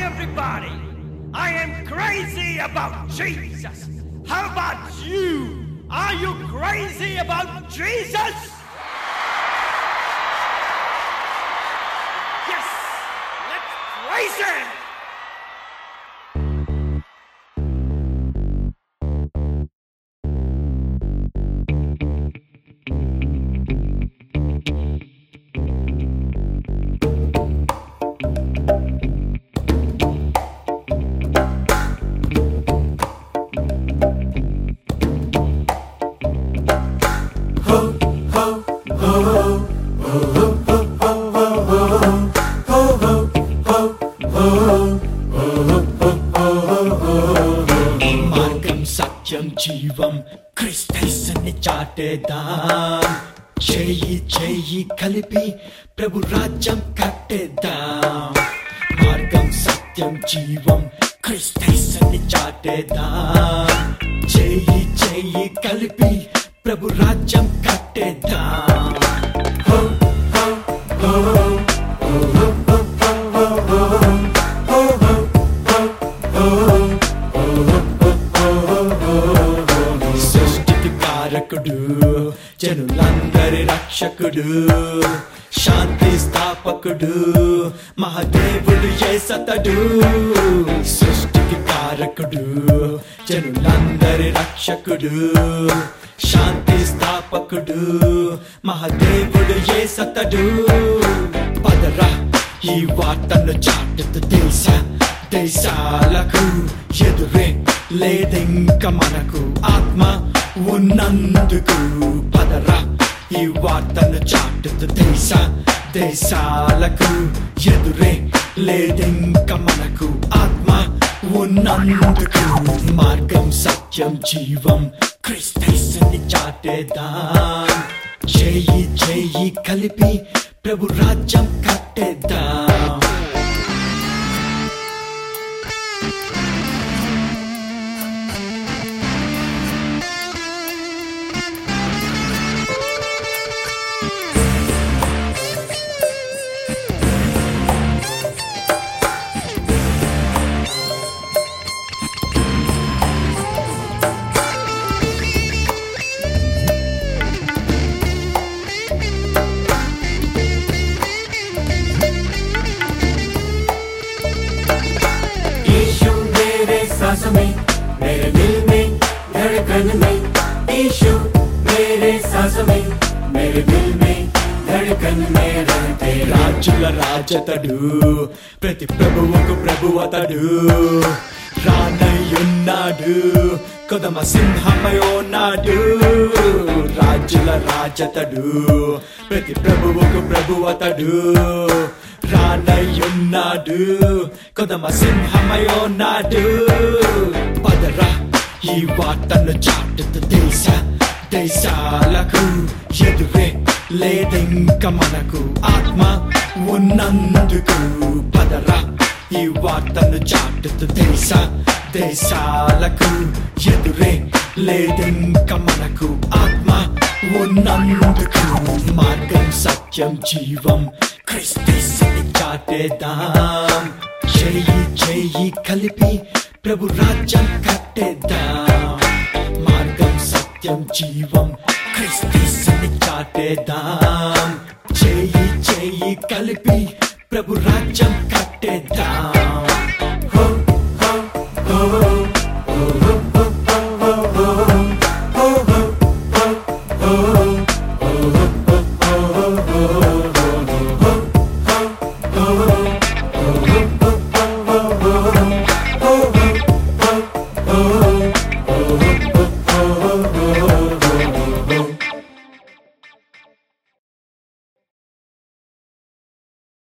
everybody. I am crazy about Jesus. How about you? Are you crazy about Jesus? Yes, let's praise him. మార్గం సత్యం జీవం క్రిస్తని చాటేద్దాం చేయి చేయి కలిపి ప్రభు రాజ్యం కట్టేద్దాం మార్గం సత్యం జీవం క్రిస్తని చాటేద్దాం చేయి చేయి కలిపి ప్రభు రాజ్యం కట్టేద్దాం సృష్టికి కారకుడు జనులందరి రక్షకుడు శాంతి స్థాపకుడు మహాదేవుడు ఏసతడు సృష్టికి కారకుడు జనులందరి రక్షకుడు శాంతి స్థాపకుడు మహాదేవుడు ఏసతడు పదరా ఈ వార్తను చాటుతూ దేశ దేశాలకు ఎదురే లేదింక మనకు ఆత్మ ఉన్నందుకు పదరా ఈ వార్తను చాటుతూ దేశ దేశాలకు ఎదురే లేదింక మనకు ఆత్మ ఉన్నందుకు మార్గం సత్యం జీవం క్రిస్తని చాటేద్దాం చేయి చేయి కలిపి ప్రభు రాజ్యం కట్టేద్దాం यीशु मेरे सांस में मेरे दिल में धड़कन में यीशु मेरे सांस में मेरे दिल में धड़कन में रहते రాజుల రాజతడు ప్రతి ప్రభువుకు ప్రభువతడు రానయ్యున్నాడు కొదమ సింహమై ఉన్నాడు రాజుల రాజతడు ప్రతి ప్రభువుకు ప్రభువతడు రానయ్యున్నాడు కొదమ సింహమై ఉన్నాడు పదరా ఈ వార్తను చాటుతూ దేశ దేశాలకు ఎదురే లేదింక మనకు ఆత్మ ఉన్నందుకు పదరా ఈ వార్తను చాటుతూ దేశ దేశాలకు ఎదురే లేదింక మనకు ఆత్మ ఉన్నందుకు మార్గం సత్యం జీవం క్రిస్తని చాటేద్దాం చేయి చేయి కలిపి ప్రభు రాజ్యం కట్టేద్దాం మార్గం సత్యం జీవం క్రిస్తని చాటేద్దాం చేయి చేయి కలిపి ప్రభు రాజ్యం కట్టేద్దాం